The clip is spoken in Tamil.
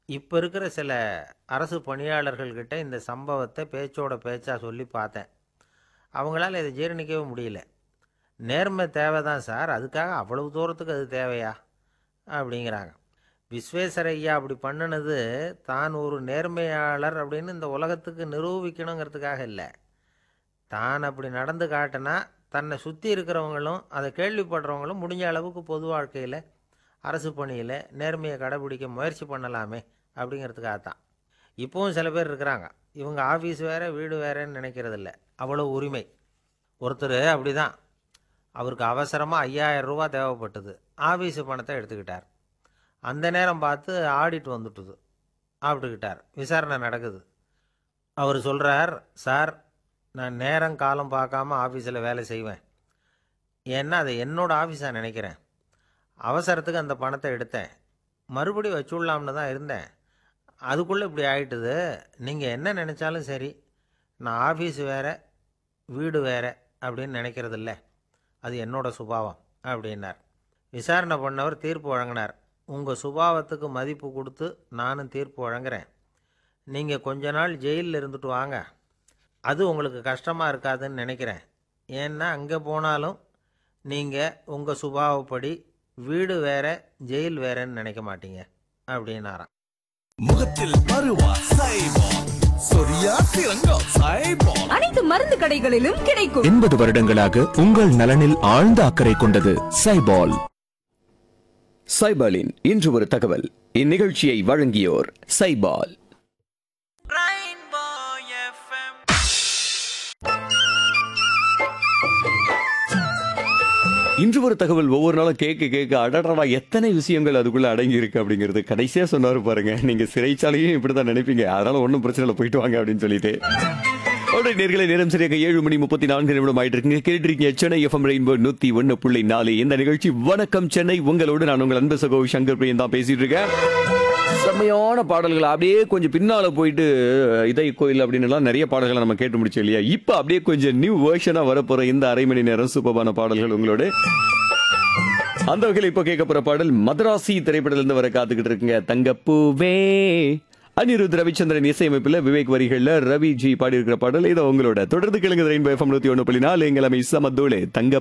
இப்போ இருக்கிற சில அரசு பணியாளர்கள்கிட்ட இந்த சம்பவத்தை பேச்சோட பேச்சா சொல்லி பார்த்தேன் அவங்களால இதை ஜீரணிக்கவே முடியல நேர்மை தேவை தான் சார் அதுக்காக அவ்வளவு தூரத்துக்கு அது தேவையா அப்படிங்கிறாங்க விஸ்வேஸ்வர ஐயா அப்படி பண்ணினது தான் ஒரு நேர்மையாளர் அப்படின்னு இந்த உலகத்துக்கு நிரூபிக்கணுங்கிறதுக்காக இல்லை தான் அப்படி நடந்து காட்டினா தன்னை சுற்றி இருக்கிறவங்களும் அதை கேள்விப்படுறவங்களும் முடிஞ்ச அளவுக்கு பொது வாழ்க்கையில் அரசு பணியில் நேர்மையை கடைபிடிக்க முயற்சி பண்ணலாமே அப்படிங்கிறதுக்காக தான் இப்போவும் சில பேர் இருக்கிறாங்க இவங்க ஆஃபீஸ் வேறு வீடு வேறேன்னு நினைக்கிறதில்ல அவ்வளோ உரிமை ஒருத்தர் அப்படி தான் அவருக்கு அவசரமாக ஐயாயிரம் ரூபா தேவைப்பட்டது ஆஃபீஸு பணத்தை எடுத்துக்கிட்டார் அந்த நேரம் பார்த்து ஆடிட் வந்துட்டுது ஆப்பிட்டுக்கிட்டார் விசாரணை நடக்குது அவர் சொல்கிறார் சார் நான் நேரம் காலம் பார்க்காம ஆஃபீஸில் வேலை செய்வேன் ஏன்னா அதை என்னோடய ஆஃபீஸாக நினைக்கிறேன் அவசரத்துக்கு அந்த பணத்தை எடுத்தேன் மறுபடியும் வச்சுடலாம்னு தான் இருந்தேன் அதுக்குள்ளே இப்படி ஆயிட்டுது நீங்கள் என்ன நினச்சாலும் சரி நான் ஆஃபீஸ் வேறு வீடு வேறு அப்படின்னு நினைக்கிறதில்ல அது என்னோட சுபாவம் அப்படின்னார் விசாரணை பண்ணவர் தீர்ப்பு வழங்கினார் உங்கள் சுபாவத்துக்கு மதிப்பு கொடுத்து நானும் தீர்ப்பு வழங்குறேன் நீங்கள் கொஞ்ச நாள் ஜெயிலில் இருந்துட்டு வாங்க அது உங்களுக்கு கஷ்டமாக இருக்காதுன்னு நினைக்கிறேன் ஏன்னா அங்கே போனாலும் நீங்கள் உங்கள் சுபாவப்படி வீடு வேற ஜெயில் வேறன்னு நினைக்க மாட்டீங்க அப்படின்னாராம் முகத்தில் பருவா சைபால் சொரியா சிறங்கம் சைபால் அனைத்து மருந்து கடைகளிலும் கிடைக்கும் எண்பது வருடங்களாக உங்கள் நலனில் ஆழ்ந்த அக்கறை கொண்டது சைபால் சைபாலின் இன்று ஒரு தகவல் இந்நிகழ்ச்சியை வழங்கியோர் சைபால் இன்று ஒரு தகவல் ஒவ்வொரு நாளும் கேட்க கேட்க அடடடா எத்தனை விஷயங்கள் அதுக்குள்ள அடங்கி இருக்கு அப்படிங்கிறது கடைசியா சொன்னாரு பாருங்க நீங்க சிறைச்சாலையும் இப்படிதான் நினைப்பீங்க அதனால ஒன்றும் பிரச்சனை இல்லை போயிட்டு வாங்க அப்படின்னு சொல்லிட்டு உடனே நேர்களை நேரம் சரியாக ஏழு மணி முப்பத்தி நான்கு நிமிடம் ஆயிட்டு இருக்குங்க கேட்டிருக்கீங்க சென்னை எஃப்எம் ரெயின்போ நூத்தி ஒன்னு புள்ளி நாலு இந்த நிகழ்ச்சி வணக்கம் சென்னை உங்களோடு நான் உங்கள் அன்பு சகோ சங்கர் பிரியன் தான் பேசிட்டு இருக்கேன் செம்மையான பாடல்கள் அப்படியே கொஞ்சம் பின்னால போயிட்டு இதய கோயில் அப்படின்னு எல்லாம் நிறைய பாடல்களை நம்ம கேட்டு முடிச்சோம் இல்லையா இப்போ அப்படியே கொஞ்சம் நியூ வேர்ஷனா வரப்போற இந்த அரை மணி நேரம் சூப்பரான பாடல்கள் உங்களோட அந்த வகையில் இப்போ கேட்க போற பாடல் மதராசி திரைப்படத்திலிருந்து வர காத்துக்கிட்டு இருக்குங்க தங்கப்பூவே அனிருத் ரவிச்சந்திரன் இசையமைப்பில் விவேக் வரிகள்ல ரவி ஜி பாடியிருக்கிற பாடல் இதோ உங்களோட தொடர்ந்து கிழங்கு ரெயின்போ எஃப்எம் நூத்தி ஒன்று புள்ளி நாலு எங்கள் அமை சமத்தோடு தங்க